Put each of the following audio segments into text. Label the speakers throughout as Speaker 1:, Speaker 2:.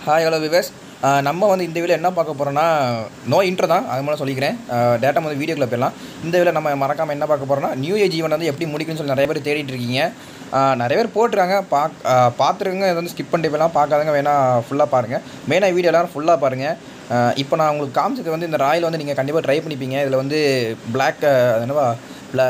Speaker 1: Hi hello wives நம்ம வந்து இந்த வீடியோ என்ன பார்க்க போகிறோம்னா நோ இன்ட்ரோ தான் அது மாதிரி சொல்லிக்கிறேன் டேட்டா வந்து வீடியோக்குள்ள போயிடலாம் இந்த வீடியோ நம்ம மறக்காமல் என்ன பார்க்க போகிறோம்னா நியூ ஏஜ் ஈவெண்ட் வந்து எப்படி முடிக்கும்னு சொல்லி நிறைய பேர் தேடிட்டு இருக்கீங்க ஆஹ் நிறைய பேர் போட்டிருக்காங்க பாக் பார்த்துருங்க இதை வந்து ஸ்கிப் பண்ணிட்டு போயலாம் பார்க்காதங்க வேணால் ஃபுல்லாக பாருங்கள் மெயினாக வீடியோ எல்லாரும் ஃபுல்லாக பாருங்கள் இப்போ நான் உங்களுக்கு காமிச்சது வந்து இந்த ராயில் வந்து நீங்கள் கண்டிப்பாக ட்ரை பண்ணிப்பீங்க இதில் வந்து பிளாக் என்னவா பிளா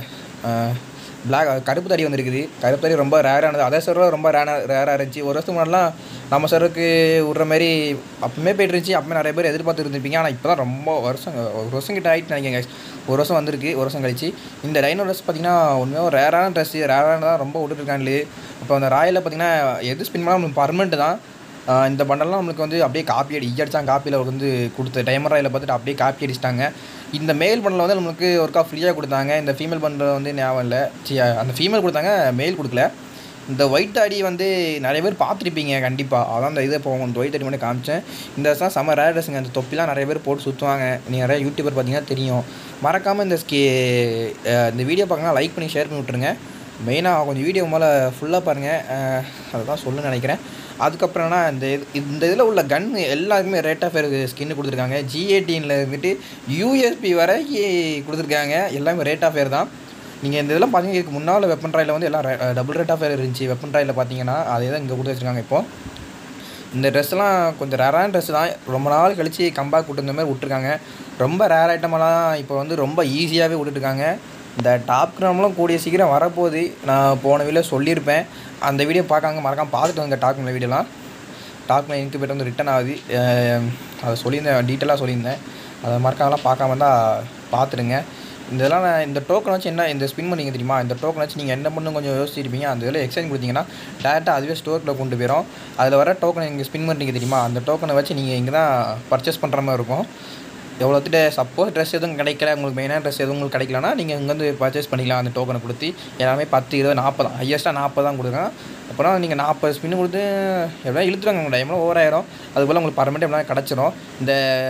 Speaker 1: பிளாக் கருப்பு தடி வந்துருக்குது கருப்பு தடி ரொம்ப ரேரானது அதே சர்வர் ரொம்ப ரேராக ரேராக இருந்துச்சு ஒரு வருஷத்துக்கு முன்னாடிலாம் நம்ம சர்வருக்கு விட்ற மாதிரி அப்பவுமே போயிட்டு இருந்துச்சு அப்பவுமே நிறைய பேர் எதிர்பார்த்து இருந்திருப்பீங்க ஆனால் இப்போ தான் ரொம்ப வருஷம் ஒரு வருஷம் கிட்ட ஆகிட்டு நினைக்கிறேன் guys. ஒரு வருஷம் வந்திருக்கு ஒரு வருஷம் கழிச்சு இந்த ரைனோ ட்ரெஸ் பார்த்தீங்கன்னா உண்மையாக ஒரு ரேரான ட்ரெஸ் ரேரானதான் ரொம்ப விட்டுருக்காங்களே இப்போ அந்த ராயில் பார்த்தீங்கன்னா எது ஸ்பின் பண்ணால் நம்மளுக்கு பர்மனெண்ட் தான் ஆஹ் இந்த பண்டல்லாம் நம்மளுக்கு வந்து அப்படியே காப்பி அடி இயடிச்சாங்க காப்பியில் வந்து கொடுத்து டைமர் ராயில் பார்த்துட்டு அப்படியே காப்பி அடிச்சிட்டாங்க இந்த மேல் பண்டில் வந்து நம்மளுக்கு ஒருக்கா ஃப்ரீயாக கொடுத்தாங்க இந்த ஃபீமேல் பண்டில் வந்து ஞாபகம் இல்லை சி அந்த ஃபீமேல் கொடுத்தாங்க மேல் கொடுக்கல இந்த ஒயிட் அடி வந்து நிறைய பேர் பார்த்துருப்பீங்க கண்டிப்பாக அதான் இந்த இதை இப்போ இந்த ஒயிட் அடி மட்டும் காமிச்சேன் இந்த வருஷம் செம்ம ரேர் ட்ரெஸ்ஸுங்க அந்த தொப்பிலாம் நிறைய பேர் போட்டு சுற்றுவாங்க நீங்கள் நிறைய யூடியூபர் பார்த்தீங்கன்னா தெரியும் மறக்காமல் இந்த ஸ்கே அஹ் இந்த வீடியோ பார்க்கலாம் லைக் பண்ணி ஷேர் பண்ணி விட்ருங்க மெயினாக கொஞ்சம் வீடியோ மேலே ஃபுல்லாக பாருங்கள் அதை தான் சொல்லணும்னு நினைக்கிறேன் அதுக்கப்புறம்னா இந்த இது இந்த இதில் உள்ள கன் எல்லாருக்குமே ரேட் ஆஃப் ஃபேர் ஸ்கின்னு கொடுத்துருக்காங்க ஜிஏடியில் இருந்துட்டு யூஎஸ்பி வரைக்கும் கொடுத்துருக்காங்க எல்லாமே ரேட் ஆஃப் ஃபேர் தான் நீங்கள் இந்த இதெல்லாம் பார்த்தீங்கன்னா இதுக்கு முன்னால் வெப்பன் ட்ராயில் வந்து எல்லாம் டபுள் ரேட் ஆஃப் ஃபேர் இருந்துச்சு வெப்பன் ட்ராயில் பார்த்தீங்கன்னா அதே தான் இங்கே கொடுத்து வச்சுருக்காங்க இப்போது இந்த ட்ரெஸ்லாம் கொஞ்சம் ரேரான ட்ரெஸ் தான் ரொம்ப நாள் கழித்து கம்பேக் விட்டு இந்த மாதிரி விட்ருக்காங்க ரொம்ப ரேர் ஐட்டமெல்லாம் இப்போ வந்து ரொம்ப ஈஸியாகவே விட்டுருக்காங்க இந்த டாப் கிராம்லாம் கூடிய சீக்கிரம் வரப்போகுது நான் போன வீடியோ சொல்லியிருப்பேன் அந்த வீடியோ பார்க்காங்க மறக்காம பார்த்துட்டு வாங்க டாப் கிராம் வீடியோலாம் டாப் கிராம் இன்குபேட்டர் வந்து ரிட்டன் ஆகுது அஹ் அதை சொல்லியிருந்தேன் டீட்டெயிலாக சொல்லியிருந்தேன் அதை மறக்காமலாம் பார்க்காம தான் பார்த்துடுங்க இந்த இதெல்லாம் நான் இந்த டோக்கன் வச்சு என்ன இந்த ஸ்பின் பண்ணீங்க தெரியுமா இந்த டோக்கன் வச்சு நீங்கள் என்ன பண்ணணும் கொஞ்சம் யோசிச்சிருப்பீங்க அந்த இதில் எக்ஸ்சேஞ்ச் கொடுத்தீங்கன்னா டேரெக்டாக அதுவே ஸ்டோரில் கொண்டு போயிடும் அதில் வர டோக்கன் நீங்கள் ஸ்பின் பண்ணுறீங்க தெரியுமா அந்த டோக்கனை வச்சு நீங்கள் இங்கே தான் பர்ச்சேஸ் பண்ணுற மாதிரி இருக்கும் எவ்வளோத்திட்ட சப்போஸ் ட்ரெஸ் எதுவும் கிடைக்கல உங்களுக்கு மெயினான ட்ரெஸ் எதுவும் உங்களுக்கு கிடைக்கலனா நீங்கள் இங்கேருந்து பர்ச்சேஸ் பண்ணிக்கலாம் அந்த டோக்கனை கொடுத்து எல்லாமே பத்து இருபது நாற்பது தான் ஹையஸ்ட்டாக நாற்பது தான் கொடுக்குறேன் அப்புறம் நீங்கள் நாற்பது ஸ்பின்னு கொடுத்து எவ்வளோ இழுத்துறாங்க உங்கள் டைமில் ஓவர் ஆயிரும் அதுபோல் உங்களுக்கு பர்மனெண்ட் எவ்வளோ கிடச்சிரும் இந்த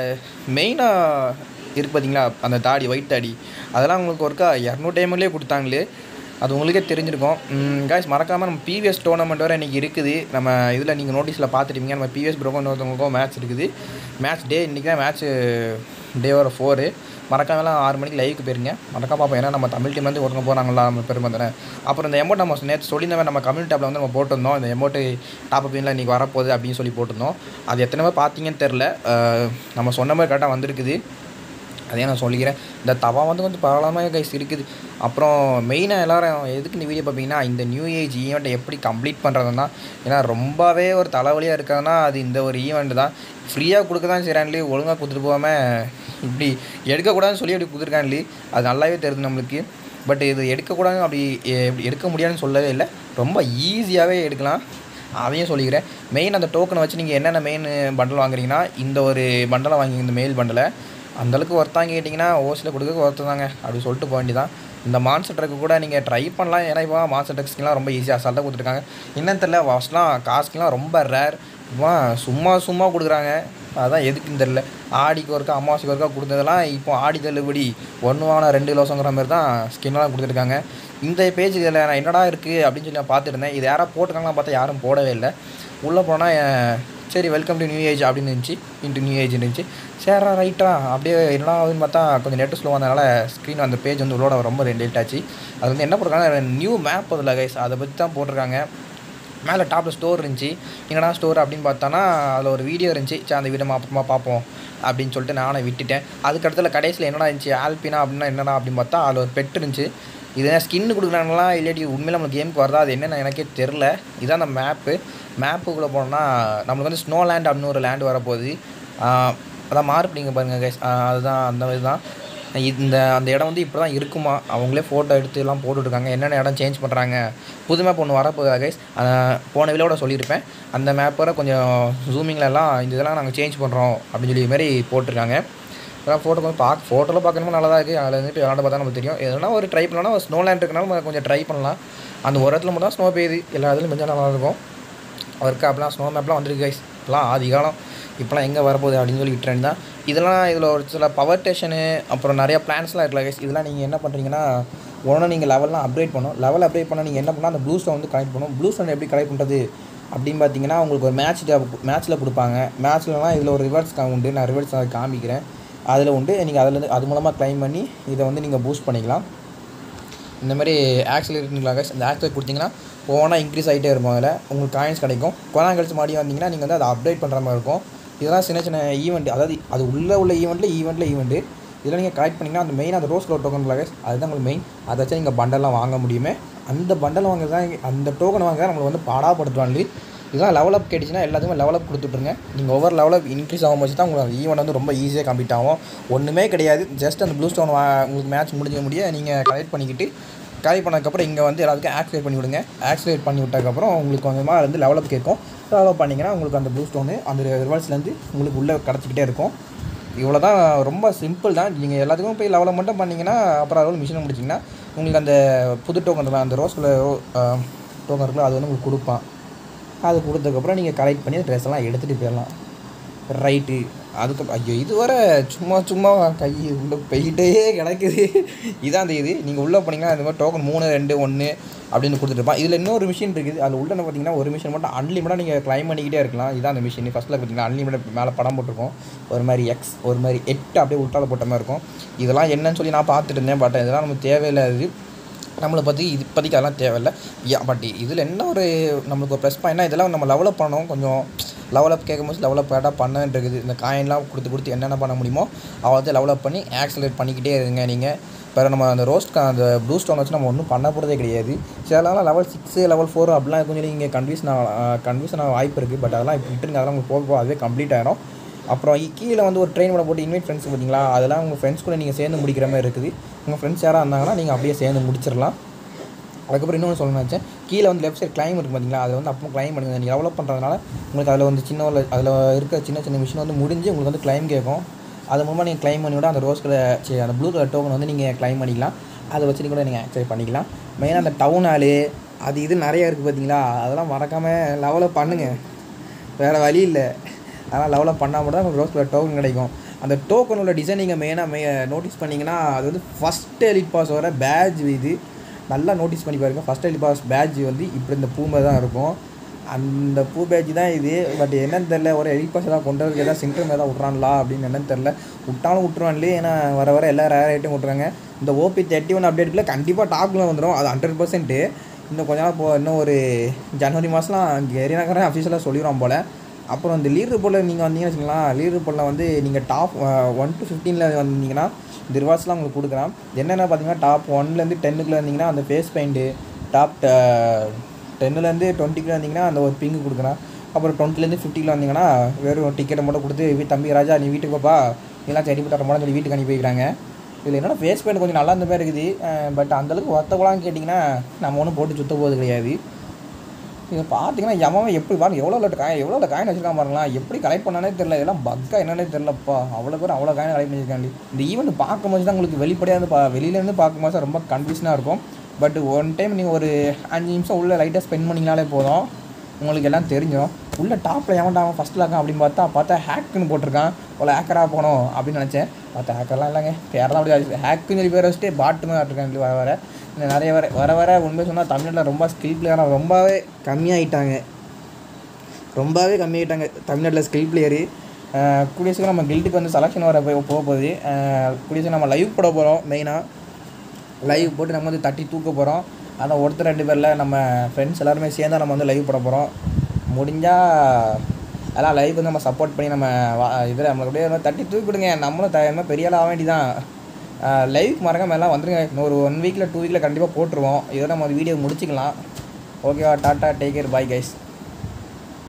Speaker 1: மெயினாக இருக்கு பார்த்தீங்களா அந்த தாடி ஒயிட் தாடி அதெல்லாம் உங்களுக்கு ஒருக்கா இரநூறு டைம்லேயே கொடுத்தாங்களே அது உங்களுக்கே தெரிஞ்சிருக்கும் காய்ஸ் மறக்காமல் நம்ம பிவிஎஸ் டோர்னமெண்ட் வரை இன்றைக்கி இருக்குது நம்ம இதில் நீங்கள் நோட்டீஸில் பார்த்துருப்பீங்க நம்ம பிவிஎஸ் ப்ரோக்கோ ஒருத்தவங்களுக்கும் மேட்ச் இருக்குது மேட்ச் டே இன்றைக்கி தான் மேட்ச் டே வர ஃபோரு மறக்காமலாம் ஆறு மணிக்கு லைவுக்கு போயிருங்க மறக்காம பார்ப்போம் ஏன்னா நம்ம தமிழ் டீம் வந்து ஒருத்தங்க போகிறாங்களா நம்ம பெருமை தானே அப்புறம் இந்த எமௌண்ட் நம்ம நேற்று சொல்லியிருந்தவன் நம்ம கம்யூனிட்டி டேப்பில் வந்து நம்ம போட்டிருந்தோம் இந்த எமௌண்ட்டு டாப் அப்பின்ல இன்றைக்கி வரப்போகுது அப்படின்னு சொல்லி போட்டிருந்தோம் அது எத்தனை பேர் பார்த்தீங்கன்னு தெரில அஹ் நம்ம சொன்ன மாதிரி கரெக்டாக வந்திருக்குது அதே நான் சொல்லிக்கிறேன் இந்த தவா வந்து கொஞ்சம் பரவாயில்லாமல் கைஸ் இருக்குது அப்புறம் மெயினாக எல்லாரும் எதுக்கு இந்த வீடியோ பார்ப்பீங்கன்னா இந்த நியூ ஏஜ் ஈவெண்ட்டை எப்படி கம்ப்ளீட் பண்ணுறதுன்னா ஏன்னா ரொம்பவே ஒரு தலைவலியாக இருக்காதுன்னா அது இந்த ஒரு ஈவெண்ட் தான் ஃப்ரீயாக கொடுக்க தான் செய்கிறாங்களே ஒழுங்காக கொடுத்துட்டு போகாமல் இப்படி எடுக்கக்கூடாதுன்னு சொல்லி அப்படி கொடுத்துருக்காங்களே அது நல்லாவே தெரியுது நம்மளுக்கு பட் இது எடுக்கக்கூடாது அப்படி எ- இப்படி எடுக்க முடியாதுன்னு சொல்லவே இல்லை ரொம்ப ஈஸியாகவே எடுக்கலாம் அதையும் சொல்லிக்கிறேன் மெயின் அந்த டோக்கனை வச்சு நீங்கள் என்னென்ன மெயின் பண்டல் வாங்குறீங்கன்னா இந்த ஒரு பண்டலை வாங்கி இந்த மெயில் பண்டலை அந்தளவுக்கு ஒருத்தாங்க கேட்டிங்கன்னா ஓசில் கொடுக்க ஒருத்தாங்க அப்படி சொல்லிட்டு போக வேண்டியதான் இந்த மான்சர் ட்ரக்கு கூட நீங்கள் ட்ரை பண்ணலாம் ஏன்னா இப்போ மான்சர் ட்ரக்ஸ்க்கெலாம் ரொம்ப ஈஸியாக அசால்ட்டாக கொடுத்துருக்காங்க என்னன்னு தெரியல ஃபஸ்ட்லாம் காசுக்கெலாம் ரொம்ப ரேர் இப்போ சும்மா சும்மா கொடுக்குறாங்க அதான் எதுக்குன்னு தெரில ஆடிக்கு ஒருக்கா அமாவாசைக்கு ஒருக்கா கொடுத்ததெல்லாம் இப்போ ஆடி தள்ளுபடி ஒன்று வாங்கினா ரெண்டு இலவசங்கிற மாதிரி தான் ஸ்கின்லாம் கொடுத்துருக்காங்க இந்த பேஜ் இதில் நான் என்னடா இருக்குது அப்படின்னு சொல்லி நான் பார்த்துட்டு இருந்தேன் இது யாராவது போட்டிருக்காங்களா பார்த்தா யாரும் போடவே இல்லை உள்ளே போனால் சரி வெல்கம் டு நியூ ஏஜ் அப்படின்னு இருந்துச்சு இன்ட்டு நியூ ஏஜ் இருந்துச்சு சரிடா ரைட்டா அப்படியே என்னடா ஆகுதுன்னு பார்த்தா கொஞ்சம் நெட்டு ஸ்லோ வந்தனால ஸ்க்ரீன் அந்த பேஜ் வந்து உள்ளோட ரொம்ப லேட் ஆச்சு அது வந்து என்ன போட்டிருக்காங்க நியூ மேப் அதில் கைஸ் அதை பற்றி தான் போட்டிருக்காங்க மேலே டாப்பில் ஸ்டோர் இருந்துச்சு என்னடா ஸ்டோர் அப்படின்னு பார்த்தானா அதில் ஒரு வீடியோ இருந்துச்சு சரி அந்த வீடியோ அப்புறமா பார்ப்போம் அப்படின்னு சொல்லிட்டு நானே விட்டுட்டேன் அதுக்கடுத்துல கடைசியில் என்னடா இருந்துச்சு ஆல்பினா அப்படின்னா என்னடா அப்படின்னு பார்த்தா அதில் ஒரு பெட் இருந்துச்சு இது ஸ்கின்னு கொடுக்குறாங்களா இல்லாட்டி உண்மையில நம்ம கேமுக்கு வருதா அது என்னன்னு எனக்கே தெரில இதான் அந்த மேப்பு மேப்புக்குள்ளே போனோம்னா நம்மளுக்கு வந்து ஸ்னோ லேண்ட் அப்படின்னு ஒரு லேண்ட் வரப்போகுது ஆஹ் அதான் மார்க் பாருங்கள் கைஸ் அதுதான் அந்த இதுதான் இந்த அந்த இடம் வந்து இப்படி தான் இருக்குமா அவங்களே ஃபோட்டோ எடுத்து எல்லாம் போட்டுட்ருக்காங்க என்னென்ன இடம் சேஞ்ச் பண்ணுறாங்க புது மேப் ஒன்று வரப்போகுது கைஸ் போன வீடியோட சொல்லியிருப்பேன் அந்த மேப்போட கொஞ்சம் ஜூமிங்கில் எல்லாம் இந்த இதெல்லாம் நாங்கள் சேஞ்ச் பண்ணுறோம் அப்படின்னு சொல்லி மாதிரி போட்டிருக்காங்க அதெல்லாம் ஃபோட்டோ கொஞ்சம் பார்க்க ஃபோட்டோவில் பார்க்கணுமோ நல்லா தான் இருக்குது அதில் வந்துட்டு விளாண்டு பார்த்தா நமக்கு தெரியும் எதனா ஒரு ட்ரை பண்ணலாம் ஸ்னோ லேண்ட் இருக்கனாலும் நம்ம கொஞ்சம் ட்ரை பண்ணலாம் அந்த ஒரு இடத்துல மட்டும் தான் ஸ்னோ பெய்யுது எல்லா இடத்துலையும் கொஞ்சம் நல்லா இருக்கும் ஒர்க் ஆப்லாம் ஸ்னோ மேப்லாம் வந்துருக்கு கைஸ் இப்போலாம் ஆதி காலம் இப்போலாம் எங்கே வரப்போகுது அப்படின்னு சொல்லி விட்டுறேன் தான் இதெல்லாம் இதில் ஒரு சில பவர் ஸ்டேஷனு அப்புறம் நிறைய பிளான்ஸ்லாம் இருக்குல்ல கைஸ் இதெல்லாம் நீங்கள் என்ன பண்ணுறீங்கன்னா ஒன்று நீங்கள் லெவல்லாம் அப்டேட் பண்ணணும் லெவல் அப்டேட் பண்ண நீங்கள் என்ன பண்ணால் அந்த ப்ளூ ஸ்டோன் வந்து கனெக்ட் பண்ணணும் ப்ளூ ஸ்டோன் எப்படி கனெக்ட் பண்ணுறது அப்படின்னு பார்த்தீங்கன்னா உங்களுக்கு ஒரு மேட்ச் மேட்ச்சில் கொடுப்பாங்க மேட்ச்லலாம் இதில் ஒரு ரிவர்ஸ் உண்டு நான் ரிவர்ஸ் அதை காமிக்கிறேன் அதில் உண்டு நீங்கள் அதில் அது மூலமாக க்ளைம் பண்ணி இதை வந்து நீங்கள் பூஸ்ட் பண்ணிக்கலாம் இந்த மாதிரி ஆக்சிலேட்டுங்களாக இந்த ஆக்சிலேட் கொடுத்தீங்கன்னா ஒவ்வொன்றா இன்க்ரீஸ் ஆகிட்டே இருக்கும் அதில் உங்களுக்கு காயின்ஸ் கிடைக்கும் கொரோனா கழிச்சு மாடி வந்தீங்கன்னா நீங்கள் வந்து அதை அப்டேட் பண்ணுற மாதிரி இருக்கும் இதெல்லாம் சின்ன சின்ன ஈவெண்ட் அதாவது அது உள்ளே உள்ள ஈவெண்ட்டில் ஈவெண்ட்டில் ஈவெண்ட்டு இதில் நீங்கள் கலெக்ட் பண்ணிங்கன்னா அந்த மெயின் அந்த ரோஸ் கலர் டோக்கன் அதுதான் உங்களுக்கு மெயின் அதை வச்சு நீங்கள் பண்டெல்லாம் வாங்க முடியுமே அந்த பண்டல் வாங்க தான் அந்த டோக்கன் வாங்க தான் நம்மளுக்கு வந்து பாடாப்படுத்துவாங்க இதெல்லாம் லெவல் அப் கேட்டுச்சுன்னா எல்லாத்துக்குமே லெவல் அப் கொடுத்துட்ருங்க நீங்கள் ஒவ்வொரு லெவல் அப் இன்க்ரீஸ் ஆகும் போது தான் உங்களுக்கு ஈவெண்ட் வந்து ரொம்ப ஈஸியாக கம்ப்ளீட் ஆகும் ஒன்றுமே கிடையாது ஜஸ்ட் அந்த ப்ளூ ஸ்டோன் வா உங்களுக்கு மேட்ச் முடிஞ்ச முடிய நீங்கள் கலெக்ட் பண்ணிக்கிட்டு கலெக்ட் பண்ணதுக்கப்புறம் இங்கே வந்து எல்லாத்துக்கும் ஆக்சிலேட் பண்ணி விடுங்க ஆக்சிலேட் பண்ணி விட்டதுக்கப்புறம் உங்களுக்கு கொஞ்சமாக வந்து லெவல் அப் கேட்கும் லெவல் அப் பண்ணிங்கன்னா உங்களுக்கு அந்த ப்ளூ ஸ்டோனு அந்த ரிவர்ஸ்லேருந்து உங்களுக்கு உள்ளே கிடச்சிக்கிட்டே இருக்கும் இவ்வளோ தான் ரொம்ப சிம்பிள் தான் நீங்கள் எல்லாத்துக்கும் போய் லெவலில் மட்டும் பண்ணிங்கன்னா அப்புறம் அதோட மிஷினை முடிச்சிங்கன்னா உங்களுக்கு அந்த புது டோக்கன் அந்த ரோஸ் கலர் டோக்கன் இருக்குல்ல அது வந்து உங்களுக்கு கொடுப்பான் அது கொடுத்ததுக்கப்புறம் நீங்கள் கலெக்ட் பண்ணி ட்ரெஸ் எல்லாம் எடுத்துகிட்டு போயிடலாம் ரைட்டு அதுக்கு ஐயோ இது வர சும்மா சும்மா கை உள்ளே போயிட்டே கிடக்குது இதான் அந்த இது நீங்கள் உள்ளே போனீங்கன்னா இந்த மாதிரி டோக்கன் மூணு ரெண்டு ஒன்று அப்படின்னு கொடுத்துருப்பான் இதில் இன்னொரு மிஷின் இருக்குது அதில் உள்ள பார்த்தீங்கன்னா ஒரு மிஷின் மட்டும் அன்லிமிட்டாக நீங்கள் க்ளைம் பண்ணிக்கிட்டே இருக்கலாம் இதான் அந்த மிஷின் ஃபஸ்ட்டில் பார்த்தீங்கன்னா அன்லிமிட்டட் மேலே படம் போட்டிருக்கோம் ஒரு மாதிரி எக்ஸ் ஒரு மாதிரி எட்டு அப்படியே உள்டால போட்ட மாதிரி இருக்கும் இதெல்லாம் என்னன்னு சொல்லி நான் பார்த்துட்டு இருந்தேன் பட் இதெல்லாம் நமக்கு தேவையில்லாது நம்மளை பற்றி இது இப்போதைக்கு அதெல்லாம் தேவையில்ல யா பட் இதில் என்ன ஒரு நம்மளுக்கு ஒரு ப்ளஸ் பாயிண்ட்னா இதெல்லாம் நம்ம லெவலப் பண்ணணும் கொஞ்சம் லெவலப் கேட்கும்போது லெவலப் கரெக்டாக பண்ணன்றது இந்த காயின்லாம் கொடுத்து கொடுத்து என்னென்ன பண்ண முடியுமோ அவ்வளோத்தையும் லெவலப் பண்ணி ஆக்சலேட் பண்ணிக்கிட்டே இருங்க நீங்கள் பிறகு நம்ம அந்த ரோஸ்ட் அந்த ப்ளூ ஸ்டோன் வச்சு நம்ம ஒன்றும் பண்ண போகிறதே கிடையாது சிலலாம் லெவல் சிக்ஸு லெவல் ஃபோர் அப்படிலாம் இருக்கும் சொல்லி இங்கே கன்ஃபியூஷன் கன்ஃபியூஷன் ஆக வாய்ப்பு இருக்குது பட் அதெல்லாம் இப்போ விட்டுருங்க அதெல்லாம் உங்களுக்கு போக போக அதுவே கம்ப்ளீட் ஆகிடும் அப்புறம் இ- கீழே வந்து ஒரு ட்ரெயின் கூட போட்டு இன்வைட் ஃப்ரெண்ட்ஸ் பார்த்தீங்களா அதெல்லாம் உங்கள் ஃப்ரெண்ட்ஸ் கூட நீங்கள் சேர்ந்து முடிக்கிற மாதிரி இருக்குது உங்கள் ஃப்ரெண்ட்ஸ் யாராக இருந்தாங்கன்னா நீங்கள் அப்படியே சேர்ந்து முடிச்சிடலாம் அதுக்கப்புறம் இன்னொன்று சொல்லணும்னு நினச்சேன் கீழே வந்து லெஃப்ட் சைட் கிளைம் இருக்குது பார்த்தீங்களா அதை வந்து அப்போ கிளைம் பண்ணுங்க நீங்கள் டெவலப் பண்ணுறதுனால உங்களுக்கு அதில் வந்து சின்ன ஒரு அதில் இருக்க சின்ன சின்ன மிஷின் வந்து முடிஞ்சு உங்களுக்கு வந்து கிளைம் கேட்கும் அது மூலமாக நீங்கள் கிளைம் பண்ணி விட அந்த ரோஸ் கலர் சரி அந்த ப்ளூ கலர் டோக்கன் வந்து நீங்கள் கிளைம் பண்ணிக்கலாம் அதை வச்சு கூட நீங்கள் ஆக்சைட் பண்ணிக்கலாம் மெயினாக அந்த டவுன் ஹாலு அது இது நிறைய இருக்குது பார்த்தீங்களா அதெல்லாம் மறக்காமல் லெவலப் பண்ணுங்கள் வேறு வழி இல்லை அதனால் லெவலப் பண்ணால் மட்டும் தான் உங்களுக்கு ரோஸ் கலர் டோக்கன் கிடைக்கும் அந்த டோக்கன் உள்ள டிசைன் நீங்கள் மெயினாக மெ நோட்டீஸ் பண்ணிங்கன்னா அது வந்து ஃபஸ்ட் எலிட் பாஸ் வர பேட்ச் இது நல்லா நோட்டீஸ் பண்ணி பாருங்க ஃபஸ்ட் எலிட் பாஸ் பேட்ச் வந்து இப்படி இந்த பூ மாதிரி தான் இருக்கும் அந்த பூ பேட்ச் தான் இது பட் என்னன்னு தெரில ஒரு எலிட் பாஸ் ஏதாவது கொண்டு வரதுக்கு ஏதாவது சென்டர் மாதிரி தான் விட்றான்லா அப்படின்னு என்னன்னு தெரில விட்டாலும் விட்ருவான்லே ஏன்னா வர வர எல்லா ரேர் ஐட்டும் விட்றாங்க இந்த ஓபி தேர்ட்டி ஒன் அப்டேட்டில் கண்டிப்பாக டாப்பில் வந்துடும் அது ஹண்ட்ரட் பர்சன்ட்டு இன்னும் கொஞ்ச நாள் போ இன்னும் ஒரு ஜனவரி மாதம்லாம் எரிநகரன் அஃபீஷியலாக சொல்லிடுவோம் போல் அப்புறம் இந்த லீடர் போர்டில் நீங்கள் வந்தீங்கன்னு வச்சுக்கலாம் லீடர் போர்டில் வந்து நீங்கள் டாப் ஒன் டு ஃபிஃப்டீனில் வந்தீங்கன்னா இந்த ரிவார்ட்ஸ்லாம் உங்களுக்கு கொடுக்குறான் என்னென்ன பார்த்தீங்கன்னா டாப் ஒன்லேருந்து டென்னுக்குள்ளே வந்தீங்கன்னா அந்த ஃபேஸ் பெயிண்ட்டு டாப் டென்னுலேருந்து டுவெண்ட்டிக்குள்ளே வந்தீங்கன்னா அந்த ஒரு பிங்கு கொடுக்குறான் அப்புறம் டுவெண்ட்டிலேருந்து ஃபிஃப்டியில் வந்தீங்கன்னா வெறும் டிக்கெட்டை மட்டும் கொடுத்து "வீ- தம்பி ராஜா நீ வீட்டுக்கு போப்பா இதெல்லாம் செடி போட்டு போட சொல்லி வீட்டுக்கு அனுப்பி வைக்கிறாங்க இதில் என்னன்னா ஃபேஸ் பெயிண்ட் கொஞ்சம் நல்லா இருந்த மாதிரி இருக்குது பட் அந்தளவுக்கு ஒத்தப்பலான்னு கேட்டிங்கன்னா நம்ம ஒன்றும் போட்டு சுத்த போகிறது கிடையாது இதை பார்த்தீங்கன்னா எவன் எப்படி பாருங்க எவ்வளோ லட்டு காயின் எவ்வளோ காயின் வச்சிருக்கான் பாருங்களேன் எப்படி கலெக்ட் பண்ணானே தெரியல இதெல்லாம் பக்கா என்னன்னே தெரியலப்பா அவ்வளோ பேர் அவ்வளோ காயின் கலெக்ட் பண்ணியிருக்காண்டி இந்த ஈவெண்ட் பார்க்கும்போது தான் உங்களுக்கு வெளிப்படையாக வந்து பா வெளியிலேருந்து பார்க்கும்போது ரொம்ப கன்ஃபியூஷனாக இருக்கும் பட் ஒன் டைம் நீங்கள் ஒரு அஞ்சு நிமிஷம் உள்ளே லைட்டாக ஸ்பெண்ட் பண்ணிங்கனாலே போதும் உங்களுக்கு எல்லாம் தெரிஞ்சிடும் உள்ள டாப்பில் எவன்டா அவன் ஃபஸ்ட்டில் இருக்கான் அப்படின்னு பார்த்தா பார்த்தா ஹேக்குன்னு போட்டிருக்கான் அவ்வளோ ஹேக்கராக போகணும் அப்படின்னு நினச்சேன் பார்த்தா ஹேக்கர்லாம் இல்லைங்க பேரெல்லாம் அப்படி ஹேக்குன்னு சொல்லி பேர் வச்சுட்டு பாட்டு மாதிரி இருக்காங்க வர வர இன்னும் நிறைய வர வர வர உண்மை சொன்னால் தமிழ்நாட்டில் ரொம்ப ஸ்கில் பிளேயராக ரொம்பவே கம்மியாயிட்டாங்க ரொம்பவே கம்மியாயிட்டாங்க தமிழ்நாட்டில் ஸ்கில் பிளேயரு கூடிய சீக்கிரம் நம்ம கில்ட்டுக்கு வந்து செலெக்ஷன் வர போய் போக போகுது அஹ் கூடிய சீக்கிரம் நம்ம லைவ் போட போகிறோம் மெயினாக லைவ் போட்டு நம்ம வந்து தட்டி தூக்க போகிறோம் அதான் ஒருத்தர் ரெண்டு பேரில் நம்ம ஃப்ரெண்ட்ஸ் எல்லாருமே சேர்ந்தா நம்ம வந்து லைவ் போட போகிறோம் முடிஞ்சால் எல்லாம் லைவ் வந்து நம்ம சப்போர்ட் பண்ணி நம்ம இதில் நம்மளுக்கு அப்படியே தட்டி தூக்கி விடுங்க நம்மளும் த என்ன பெரிய ஆள் ஆக வேண்டியதான் லைவுக்கு மறக்காம எல்லாம் வந்துருங்க இன்னும் ஒரு ஒன் வீக்கில் டூ வீக்கில் கண்டிப்பாக போட்டுருவோம் இதோட நம்ம வீடியோ முடிச்சுக்கலாம் ஓகேவா டாட்டா டேக் கேர் பாய் கைஸ்